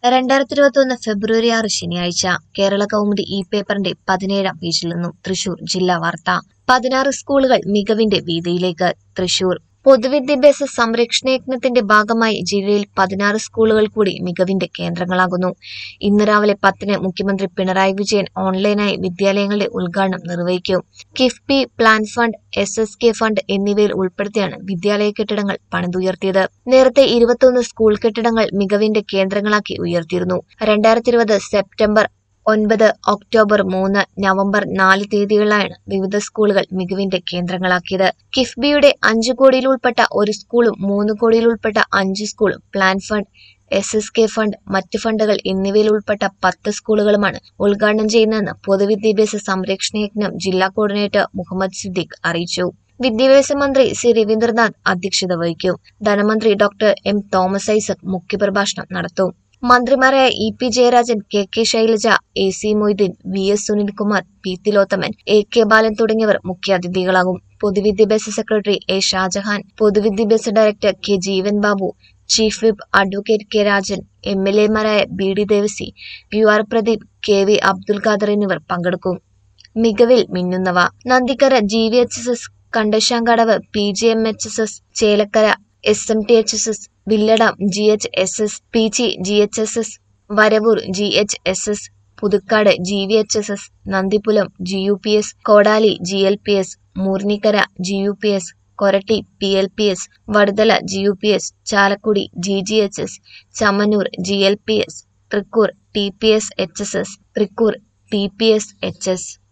രണ്ടായിരത്തി ഇരുപത്തി ഒന്ന് ഫെബ്രുവരി ആറ് ശനിയാഴ്ച കേരള കൗമുദി ഇ പേപ്പറിന്റെ പതിനേഴാം പേജിൽ നിന്നും തൃശൂർ ജില്ലാ വാർത്ത പതിനാറ് സ്കൂളുകൾ മികവിന്റെ വീതിയിലേക്ക് തൃശൂർ പൊതുവിദ്യാഭ്യാസ സംരക്ഷണ യജ്ഞത്തിന്റെ ഭാഗമായി ജില്ലയിൽ പതിനാറ് സ്കൂളുകൾ കൂടി മികവിന്റെ കേന്ദ്രങ്ങളാകുന്നു ഇന്ന് രാവിലെ പത്തിന് മുഖ്യമന്ത്രി പിണറായി വിജയൻ ഓൺലൈനായി വിദ്യാലയങ്ങളുടെ ഉദ്ഘാടനം നിർവഹിക്കും KIIFB plan fund S S K fund എന്നിവയിൽ ഉൾപ്പെടുത്തിയാണ് വിദ്യാലയ കെട്ടിടങ്ങൾ പണിതുയർത്തിയത് നേരത്തെ ഇരുപത്തൊന്ന് സ്കൂൾ കെട്ടിടങ്ങൾ മികവിന്റെ കേന്ദ്രങ്ങളാക്കി ഉയർത്തിയിരുന്നു രണ്ടായിരത്തി ഇരുപത് സെപ്റ്റംബർ ഒൻപത് ഒക്ടോബർ മൂന്ന് നവംബർ നാല് തീയതികളിലാണ് വിവിധ സ്കൂളുകൾ മികവിന്റെ കേന്ദ്രങ്ങളാക്കിയത് കിഫ്ബിയുടെ അഞ്ചു കോടിയിൽ ഉൾപ്പെട്ട ഒരു സ്കൂളും മൂന്ന് കോടിയിൽ ഉൾപ്പെട്ട അഞ്ച് സ്കൂളും plan fund S S K fund മറ്റ് ഫണ്ടുകൾ എന്നിവയിൽ ഉൾപ്പെട്ട പത്ത് സ്കൂളുകളുമാണ് ഉദ്ഘാടനം ചെയ്യുന്നതെന്ന് പൊതുവിദ്യാഭ്യാസ സംരക്ഷണ യജ്ഞം ജില്ലാ കോർഡിനേറ്റർ മുഹമ്മദ് സിദ്ദിഖ് അറിയിച്ചു വിദ്യാഭ്യാസ മന്ത്രി സി രവീന്ദ്രനാഥ് അധ്യക്ഷത വഹിക്കും ധനമന്ത്രി ഡോക്ടർ എം തോമസ് ഐസക് മുഖ്യപ്രഭാഷണം നടത്തും മന്ത്രിമാരായ E P Jayarajan K K Shailaja A C Moideen V S Sunilkumar P Thilothaman A K Balan തുടങ്ങിയവർ മുഖ്യാതിഥികളാകും പൊതുവിദ്യാഭ്യാസ സെക്രട്ടറി എ ഷാജഹാൻ പൊതുവിദ്യാഭ്യാസ director K Jeevan Babu chief whip advocate K Rajan M L എമാരായ B D Devassy U R Pradeep K V Abdul Khader എന്നിവർ പങ്കെടുക്കും മികവിൽ മിന്നുന്നവ Nandikkara G V H S S Kandassankadavu P G M H S S Chelakkara S M T H S S Villadam G H S S P G G H S S Varavoor G H S S Puthukkad G V H S S Nandipulam G U P S Kodaly G L P S Moornikkara G U P S Koratty P L P S Vaduthala G U P S Chalakudy G G H S Chammannur G L P S Thrikkur T P S H S S Thrikkur T P S H S